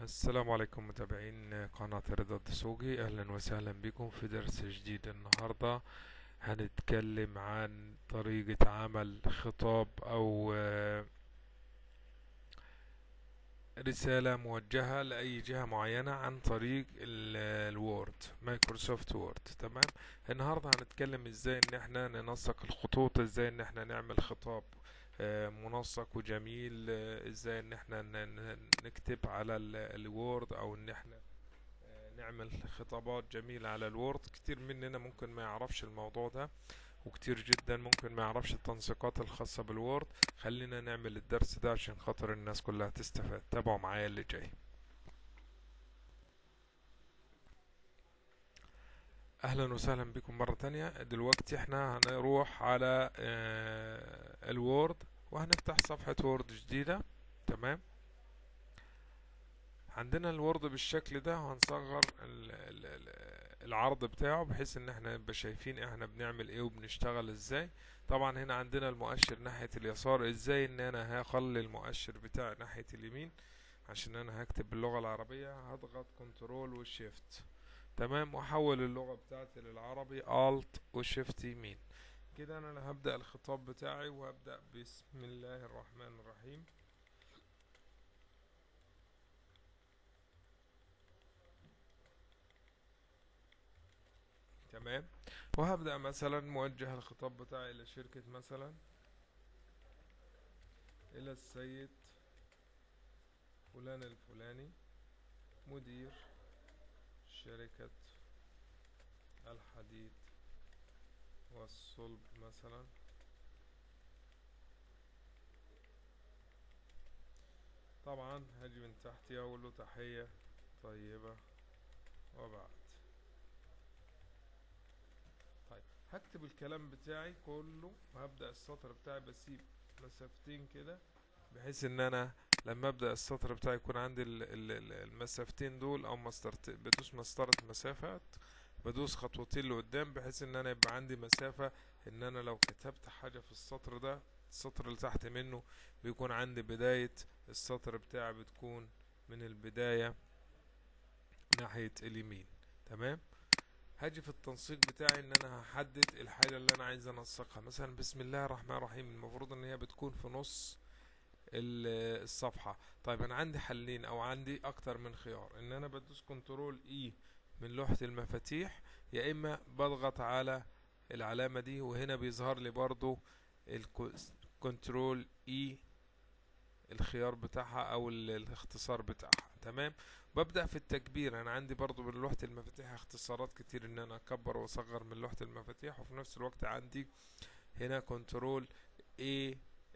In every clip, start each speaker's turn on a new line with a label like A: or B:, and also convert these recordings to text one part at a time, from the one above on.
A: السلام عليكم متابعين قناة رضا الدسوقي أهلا وسهلا بكم في درس جديد النهاردة هنتكلم عن طريقة عمل خطاب أو آه، رسالة موجهة لأي جهة معينة عن طريق ال- الوورد مايكروسوفت وورد تمام النهاردة هنتكلم ازاي ان احنا ننسق الخطوط ازاي ان احنا نعمل خطاب آه، منسق وجميل آه، ازاي ان احنا ن- ن- نكتب على ال- الوورد او ان احنا آه، نعمل خطابات جميلة على الوورد كتير مننا ممكن ما يعرفش الموضوع ده وكتير جدا ممكن ما يعرفش التنسيقات الخاصة بالوورد خلينا نعمل الدرس ده عشان خاطر الناس كلها تستفاد تابعوا معايا اللي جاي اهلا وسهلا بكم مرة تانية دلوقتي احنا هنروح على آه، الوورد وهنفتح صفحة وورد جديدة تمام عندنا الوورد بالشكل ده وهنصغر ال- ال- ال- العرض بتاعه بحيث ان احنا نبقى شايفين احنا بنعمل ايه وبنشتغل ازاي طبعا هنا عندنا المؤشر ناحية اليسار ازاي ان انا هخلي المؤشر بتاعي ناحية اليمين عشان انا هكتب باللغة العربية هضغط كنترول وشيفت تمام واحول اللغة بتاعتي للعربي الت وشيفت يمين كده انا هبدأ الخطاب بتاعي وهبدأ بسم الله الرحمن الرحيم تمام وهبدأ مثلا موجه الخطاب بتاعي إلى شركة مثلا إلى السيد فلان الفلاني مدير شركة الحديد والصلب مثلا طبعا هاجي من تحت أقول له تحية طيبة وبعد طيب هكتب الكلام بتاعي كله وهبدأ السطر بتاعي بسيب مسافتين كده بحيث ان انا لما ابدأ السطر بتاعي يكون عندي ال- ال- ال- المسافتين دول او مسطرت بدوس مسطرة مسافات بدوس خطوتين لقدام بحيث ان انا يبقى عندي مسافة ان انا لو كتبت حاجة في السطر ده السطر اللي تحت منه بيكون عندي بداية السطر بتاعي بتكون من البداية ناحية اليمين تمام هاجي في التنسيق بتاعي ان انا هحدد الحاجة اللي انا عايز انسقها مثلا بسم الله الرحمن الرحيم المفروض ان هي بتكون في نص ال- الصفحة طيب انا عندي حلين او عندي اكتر من خيار ان انا بدوس كنترول اي من لوحة المفاتيح يا اما بضغط على العلامة دي وهنا بيظهر لي برضو الكنترول اي الخيار بتاعها او ال- الاختصار بتاعها تمام ببدأ في التكبير انا عندي برضو من لوحة المفاتيح اختصارات كتير ان انا اكبر واصغر من لوحة المفاتيح وفي نفس الوقت عندي هنا كنترول A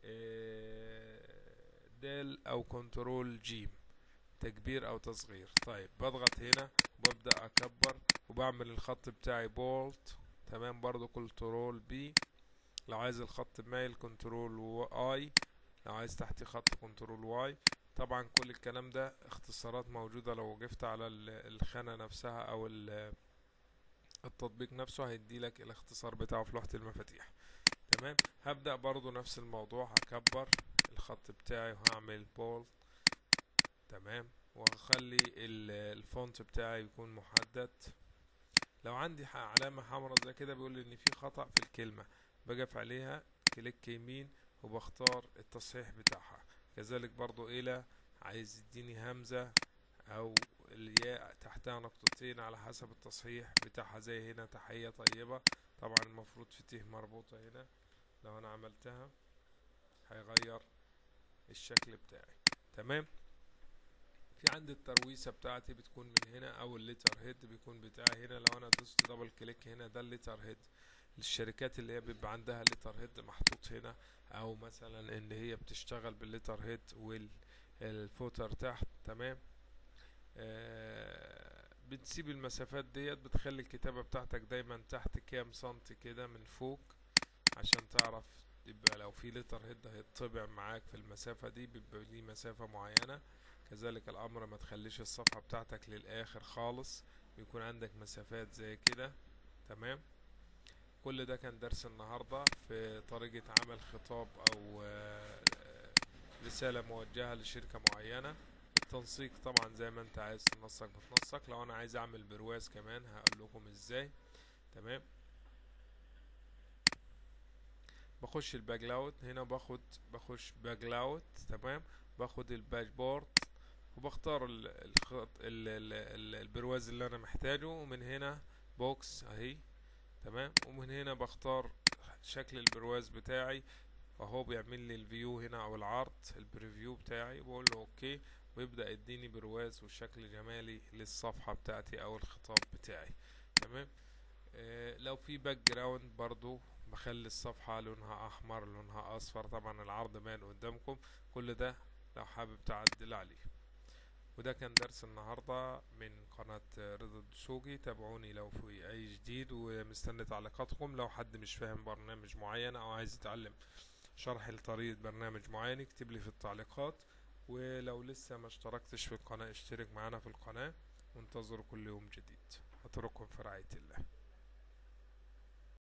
A: دال او كنترول جيم تكبير او تصغير طيب بضغط هنا وببدأ اكبر وبعمل الخط بتاعي بولت تمام برضو كنترول بي لو عايز الخط مايل كنترول اي لو عايز تحت خط كنترول واي طبعا كل الكلام ده اختصارات موجودة لو وقفت على ال- الخانة نفسها او ال- التطبيق نفسه هيدي لك الاختصار بتاعه في لوحة المفاتيح تمام هبدأ برضو نفس الموضوع هكبر الخط بتاعي وهعمل بولت تمام وهخلي ال- الفونت بتاعي يكون محدد لو عندي ح- علامة حمراء زي كده بيقول لي ان في خطأ في الكلمة بقف عليها كليك يمين وبختار التصحيح بتاعها كذلك برضو الى عايز يديني همزة او الياء تحتها نقطتين على حسب التصحيح بتاعها زي هنا تحية طيبة طبعا المفروض في ت مربوطة هنا لو انا عملتها هيغير الشكل بتاعي تمام في عندي الترويسة بتاعتي بتكون من هنا او الليتر هيد بيكون بتاعي هنا لو انا دوست دبل كليك هنا ده الليتر هيد الشركات اللي هي بيبقى عندها ليتر هيد محطوط هنا او مثلا ان هي بتشتغل بالليتر هيد والفوتر تحت تمام آه بتسيب المسافات ديت بتخلي الكتابة بتاعتك دايما تحت كام سنتي كده من فوق عشان تعرف يبقى لو في لتر هيد هيطبع معاك في المسافة دي بيبقى ليه مسافة معينة كذلك الأمر ما تخليش الصفحة بتاعتك للآخر خالص بيكون عندك مسافات زي كده تمام كل ده كان درس النهاردة في طريقة عمل خطاب أو آه، رسالة موجهة لشركة معينة التنسيق طبعا زي ما انت عايز تنسق بتنسق لو انا عايز اعمل برواز كمان هقول لكم ازاي تمام بخش الباك هنا باخد بخش باك تمام باخد الباك بورد وبختار ال- الخط ال- ال- ال- البرواز اللي انا محتاجه ومن هنا بوكس اهي تمام ومن هنا بختار شكل البرواز بتاعي اهو بيعمل لي الفيو هنا او العرض البريفيو بتاعي بقول له اوكي ويبدأ يديني برواز وشكل جمالي للصفحة بتاعتي او الخطاب بتاعي تمام آه لو في باك جراوند برضو بخلي الصفحة لونها احمر لونها اصفر طبعا العرض باين قدامكم كل ده لو حابب تعدل عليه وده كان درس النهاردة من قناة رضا الدسوقي تابعوني لو في أي جديد ومستني تعليقاتكم لو حد مش فاهم برنامج معين أو عايز يتعلم شرح لطريقة برنامج معين اكتب لي في التعليقات ولو لسه ما اشتركتش في القناة اشترك معانا في القناة وانتظروا كل يوم جديد أترككم في رعاية الله